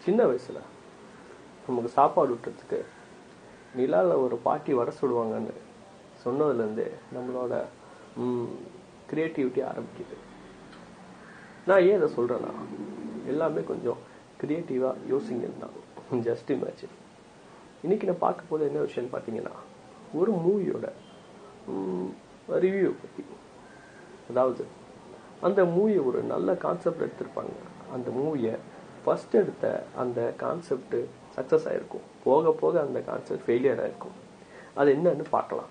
சின்ன வயசுல நமக்கு சாப்பாடு ஊட்டுறதுக்கு நிலால ஒரு பாட்டி வடை சுடுவாங்கன்னு சொன்னதுலேருந்தே நம்மளோட க்ரியேட்டிவிட்டி ஆரம்பிக்குது நான் ஏன் இதை சொல்கிறேன்னா எல்லாமே கொஞ்சம் க்ரியேட்டிவாக யோசிங்கன்னு தான் ஜஸ்ட் இமேஜின் இன்னைக்கு நான் பார்க்க போது என்ன விஷயம்னு பார்த்தீங்கன்னா ஒரு மூவியோட ரிவ்யூ பற்றி அதாவது அந்த மூவியை ஒரு நல்ல கான்செப்ட் எடுத்திருப்பாங்க அந்த மூவியை ஃபர்ஸ்ட் எடுத்த அந்த கான்செப்ட் சக்ஸஸ் ஆயிருக்கும் போக போக அந்த கான்செப்ட் ஃபெயிலியர் ஆயிருக்கும் அது என்னன்னு பார்க்கலாம்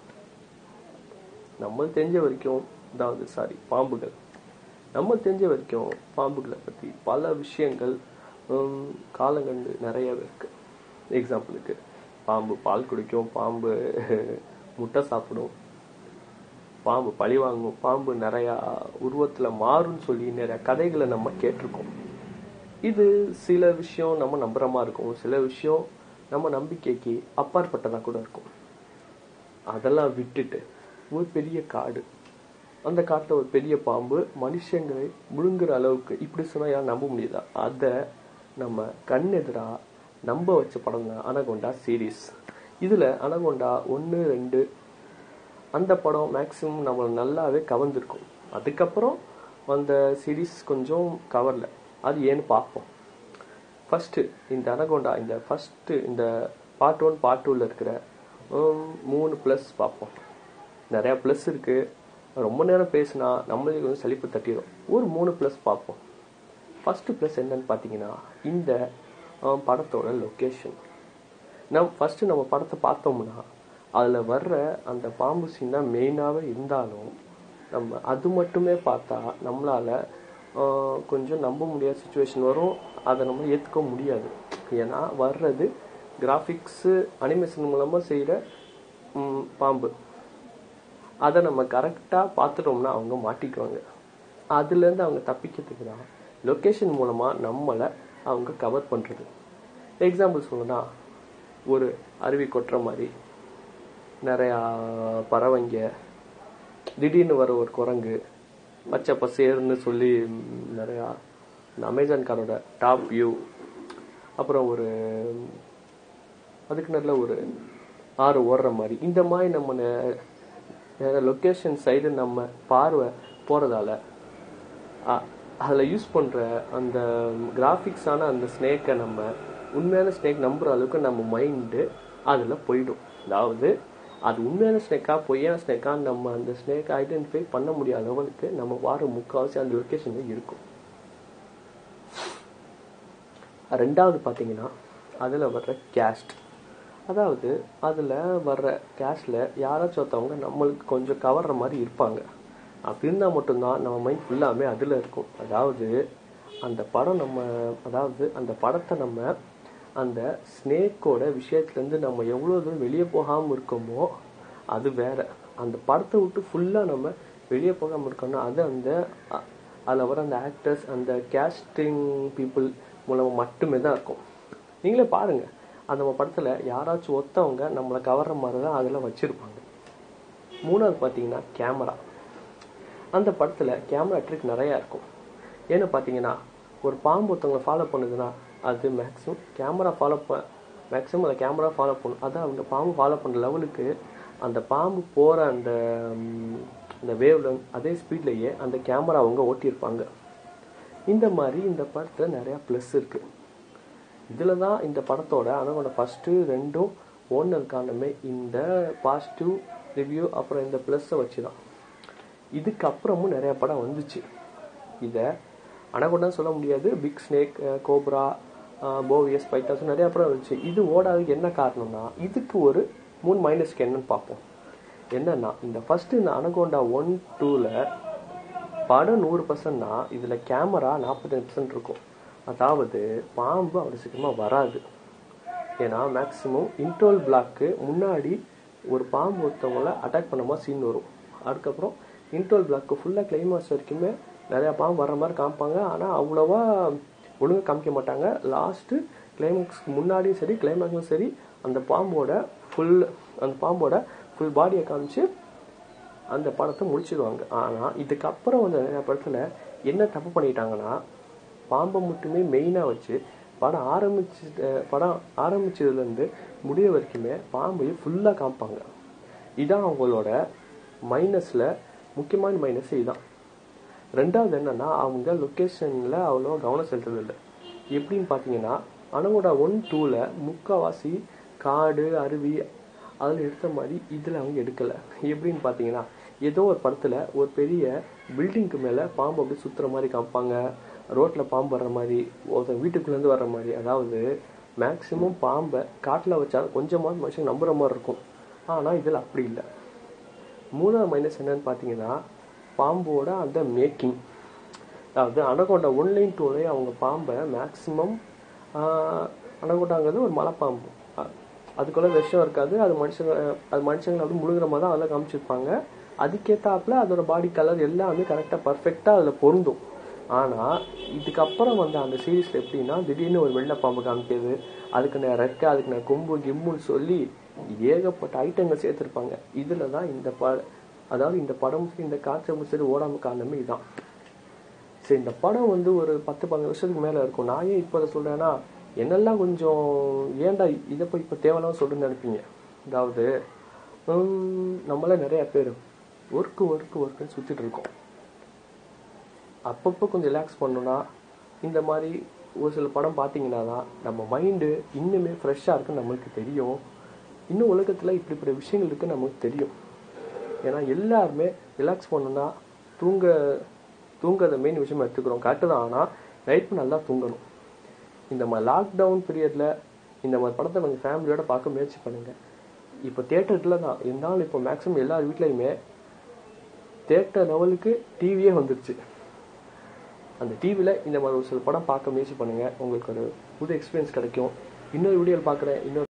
நம்ம தெரிஞ்ச வரைக்கும் அதாவது சாரி பாம்புகள் நம்ம தெரிஞ்ச வரைக்கும் பாம்புகளை பற்றி பல விஷயங்கள் ஹம், காலங்கண்டு நிறையவே இருக்கு எக்ஸாம்பிளுக்கு பாம்பு பால் குடிக்கும் பாம்பு முட்டை சாப்பிடும் பாம்பு பழி வாங்கும் பாம்பு நிறைய உருவத்துல மாறும்னு சொல்லி நிறைய கதைகளை நம்ம கேட்டிருக்கோம் இது சில விஷயம் நம்ம நம்புற மாதிரி இருக்கும் சில விஷயம் நம்ம நம்பிக்கைக்கு அப்பாற்பட்டதா கூட இருக்கும் அதெல்லாம் விட்டுட்டு ஒரு பெரிய காடு அந்த காட்டுல ஒரு பெரிய பாம்பு மனுஷங்களை முழுங்குற அளவுக்கு இப்படி சொன்னா யாரும் நம்ப முடியுதா அத நம்ம கண் எதிரா நம்ப வச்ச படம் தான் அனகொண்டா சீரீஸ் இதுல அனகொண்டா ஒன்னு ரெண்டு அந்த படம் மேக்ஸிமம் நம்மளை நல்லாவே கவர்ந்துருக்கும் அதுக்கப்புறம் அந்த சீரீஸ் கொஞ்சம் கவர்ல அது ஏன்னு பார்ப்போம் ஃபர்ஸ்ட் இந்த அனகொண்டா இந்த ஃபர்ஸ்ட் இந்த பார்ட் ஒன் பார்ட் டூல இருக்கிற ஹம், மூணு ப்ளஸ் பார்ப்போம் நிறைய ப்ளஸ் இருக்கு ரொம்ப நேரம் பேசினா நம்மளுக்கு வந்து சலிப்பு தட்டிடும் ஒரு மூணு ப்ளஸ் பார்ப்போம் ஃபர்ஸ்ட் ப்ளஸ் என்னன்னு பார்த்தீங்கன்னா இந்த ஹம், படத்தோட லொக்கேஷன் நம் ஃபர்ஸ்ட் நம்ம படத்தை பார்த்தோம்னா அதுல வர்ற அந்த பாம்பு சீன் தான் மெயினாவே இருந்தாலும் நம்ம அது மட்டுமே பார்த்தா நம்மளால ஆஹ், கொஞ்சம் நம்ப முடியாத சுச்சுவேஷன் வரும் அதை நம்ம ஏத்துக்க முடியாது ஏன்னா வர்றது கிராஃபிக்ஸ் அனிமேஷன் மூலமா செய்யற ம், பாம்பு அதை நம்ம கரெக்டா பார்த்துட்டோம்னா அவங்க மாட்டிக்குவாங்க அதுல இருந்து அவங்க தப்பிக்கிறதுக்கு தான் லொகேஷன் மூலமா நம்மளை அவங்க கவர் பண்றது எக்ஸாம்பிள் சொல்லணும்னா ஒரு அருவி கொட்டுற மாதிரி நிறையா பறவைங்க திடீர்னு வர ஒரு குரங்கு பச்சை பசேர்னு சொல்லி ம், நிறையா இந்த அமேசான் காரோட டாப் வியூ அப்புறம் ஒரு ம், அதுக்கு நல்ல ஒரு ஆறு ஓடுற மாதிரி இந்த மாதிரி நம்ம லொக்கேஷன் சைடு நம்ம பார்வை போறதால அ- அதுல யூஸ் பண்ற அந்த கிராஃபிக்ஸான அந்த ஸ்னேக்கை நம்ம உண்மையான ஸ்னேக் நம்புற அளவுக்கு நம்ம மைண்டு அதுல போயிடும் அதாவது அது உண்மையான ஸ்னேக்கா பொய்யான ஸ்னேக்கா நம்ம அந்த ஸ்னேக் ஐடென்டிஃபை பண்ண முடியாத அளவுக்கு நம்ம வார முக்காவாசி அந்த லொக்கேஷன்ல இருக்கும் ரெண்டாவது பாத்தீங்கன்னா அதுல வர்ற கேஸ்ட் அதாவது அதுல வர்ற கேஸ்ட்ல யாராச்சும் ஒருத்தவங்க நம்மளுக்கு கொஞ்சம் கவர்ற மாதிரி இருப்பாங்க அப்படி இருந்தா மட்டும்தான் நம்ம மைண்ட் ஃபுல்லாமே அதுல இருக்கும் அதாவது அந்த படம் நம்ம அதாவது அந்த படத்தை நம்ம அந்த ஸ்னேக்கோட விஷயத்துல இருந்து நம்ம எவ்வளவு தூரம் வெளியே போகாம இருக்கோமோ அது வேற அந்த படத்தை விட்டு ஃபுல்லா நம்ம வெளியே போகாம இருக்கோம்னா அது அந்த அ- அதுல வர அந்த ஆக்டர்ஸ் அந்த கேஸ்டிங் பீப்புள் மூலமா மட்டுமே தான் இருக்கும் நீங்களே பாருங்க அந்த நம்ம படத்துல யாராச்சும் ஒருத்தவங்க நம்மளை கவர்ற மாதிரி தான் அதுல வச்சிருப்பாங்க மூணாவது பாத்தீங்கன்னா கேமரா அந்த படத்துல கேமரா ட்ரிக் நிறைய இருக்கும் ஏன்னு பாத்தீங்கன்னா ஒரு பாம்பு ஒருத்தவங்களை ஃபாலோ பண்ணுதுன்னா அது மேக்ஸிமம் கேமரா ஃபாலோ ப மேக்ஸிமம் அந்த கேமரா ஃபாலோ பண்ணும் அதான் அந்த பாம்பு ஃபாலோ பண்ற லெவலுக்கு அந்த பாம்பு போற அந்த ம், அந்த வேவ்ல அதே ஸ்பீட்லயே அந்த கேமரா அவங்க ஓட்டியிருப்பாங்க இந்த மாதிரி இந்த படத்துல நிறைய ப்ளஸ் இருக்கு இதுல தான் இந்த படத்தோட அனகோட ஃபர்ஸ்ட் ரெண்டும் ஓனர் காரணமே இந்த பாசிட்டிவ் ரிவ்யூ அப்புறம் இந்த ப்ளஸ்ஸை வச்சு தான் இதுக்கப்புறமும் நிறைய படம் வந்துச்சு இதை அனகொண்டான்னு சொல்ல முடியாது பிக் ஸ்னேக் கோப்ரா போவியஸ் பைட்டாஸ் நிறைய படம் வந்துச்சு இது ஓடாததுக்கு என்ன காரணம்னா இதுக்கு ஒரு மூணு மைனஸ்க்கு என்னன்னு பார்ப்போம் என்னன்னா இந்த ஃபர்ஸ்ட் இந்த அனகோண்டா ஒன் டூல படம் நூறு பர்சன்ட்னா இதுல கேமரா நாற்பத்தஞ்சு பர்சன்ட் இருக்கும் அதாவது பாம்பு அவ்வளவு சீக்கிரமா வராது ஏன்னா மேக்சிமம் இன்டோல் பிளாக்கு முன்னாடி ஒரு பாம்பு ஒருத்தவங்கள அட்டாக் பண்ண மாதிரி சீன் வரும் அதுக்கப்புறம் இன்டோல் பிளாக்கு ஃபுல்லாக கிளைமாக்ஸ் வரைக்குமே நிறைய பாம்பு வர்ற மாதிரி காமிப்பாங்க ஆனால் அவ்வளோவா ஒழுங்கா காமிக்க மாட்டாங்க லாஸ்ட்டு கிளைமாக்ஸ்க்கு முன்னாடியும் சரி கிளைமாக்ஸும் சரி அந்த பாம்போட ஃபுல் அந்த பாம்போட ஃபுல் பாடியை காமிச்சு அந்த படத்தை முடிச்சிடுவாங்க ஆனா இதுக்கப்புறம் வந்து நிறைய படத்துல என்ன தப்பு பண்ணிட்டாங்கன்னா பாம்பை மட்டுமே மெயினா வச்சு படம் ஆரம்பிச்சு படம் ஆரம்பிச்சதுலேருந்து முடிய வரைக்குமே பாம்பையும் ஃபுல்லாக காமிப்பாங்க இதான் அவங்களோட மைனஸில் முக்கியமான மைனஸ் இதுதான் ரெண்டாவது என்னன்னா அவங்க லொக்கேஷனில் அவ்வளோ கவனம் செலுத்துறதில்லை எப்படின்னு பார்த்தீங்கன்னா அனகோடா ஒன் டூவில் முக்கால்வாசி காடு அருவி அதில் எடுத்த மாதிரி இதில் அவங்க எடுக்கலை எப்படின்னு பார்த்தீங்கன்னா ஏதோ ஒரு படத்தில் ஒரு பெரிய பில்டிங்க்கு மேலே பாம்பு அப்படி சுற்றுற மாதிரி காமிப்பாங்க ரோட்டில் பாம்பு வர்ற மாதிரி ஒருத்தன் வீட்டுக்குள்ளேருந்து வர்ற மாதிரி அதாவது மேக்ஸிமம் பாம்பை காட்டில் வச்சா கொஞ்சமாவது மனுஷங்க நம்புற மாதிரி இருக்கும் ஆனால் இதில் அப்படி இல்லை மூணாவது மைனஸ் என்னன்னு பார்த்தீங்கன்னா பாம்போட அந்த மேக்கிங் அதாவது அனகொண்டா ஒன்லைன் டூலையும் அவங்க பாம்பை மேக்ஸிமம் அனகொண்டாங்கிறது ஒரு மலைப்பாம்பு அ- அதுக்குள்ள விஷம் இருக்காது அது மனுஷங்க அது மனுஷங்களை அப்படி முழுங்குற மாதிரி தான் அதெல்லாம் காமிச்சிருப்பாங்க அதுக்கேத்தாப்புல அதோட பாடி கலர் எல்லாமே கரெக்டாக பர்ஃபெக்டாக அதில் பொருந்தும் ஆனால் இதுக்கப்புறம் வந்து அந்த சீரீஸில் எப்படின்னா திடீர்னு ஒரு வெள்ளை பாம்பு காமிக்கிறது அதுக்கு நான் ரெக்கை அதுக்கு நான் கொம்பு கிம்முன்னு சொல்லி ஏகப்பட்ட ஐட்டங்கள் சேர்த்துருப்பாங்க இதில் தான் இந்த ப அதாவது இந்த படம் சரி இந்த கான்செப்ட் சரி ஓடாம காரணமே இதுதான் சரி இந்த படம் வந்து ஒரு பத்து பதினஞ்சு வருஷத்துக்கு மேலே இருக்கும் நான் ஏன் இப்போ அதை சொல்கிறேன்னா என்னெல்லாம் கொஞ்சம் ஏன்டா இதை போய் இப்போ தேவையில்லாம சொல்லுன்னு நினைப்பீங்க அதாவது ஹம், நம்மள நிறைய பேர் ஒர்க்கு ஒர்க்கு ஒர்க்குன்னு சுற்றிட்டு இருக்கோம் அப்பப்போ கொஞ்சம் ரிலாக்ஸ் பண்ணணும்னா இந்த மாதிரி ஒரு சில படம் பார்த்தீங்கன்னா தான் நம்ம மைண்டு இன்னுமே ஃப்ரெஷ்ஷாக இருக்குன்னு நம்மளுக்கு தெரியும் இன்னும் உலகத்தில் இப்படிப்பட்ட விஷயங்கள் இருக்குன்னு நமக்கு தெரியும் ஏன்னா எல்லாருமே ரிலாக்ஸ் பண்ணணும்னா தூங்க தூங்குறத மெயின் விஷயமா எடுத்துக்கிறோம் கரெக்டு தான் ஆனால் நைட்டு நல்லா தூங்கணும் இந்த மாதிரி லாக்டவுன் பீரியடில் இந்த மாதிரி படத்தை கொஞ்சம் ஃபேமிலியோட பார்க்க முயற்சி பண்ணுங்க இப்போ தேட்டரில் தான் இருந்தாலும் இப்போ மேக்ஸிமம் எல்லார் வீட்லேயுமே தேட்டர் லெவலுக்கு டிவியே வந்துருச்சு அந்த டிவியில் இந்த மாதிரி ஒரு சில படம் பார்க்க முயற்சி பண்ணுங்க உங்களுக்கு ஒரு புது எக்ஸ்பீரியன்ஸ் கிடைக்கும் இன்னொரு வீடியோவில் பார்க்குறேன் இன்னொரு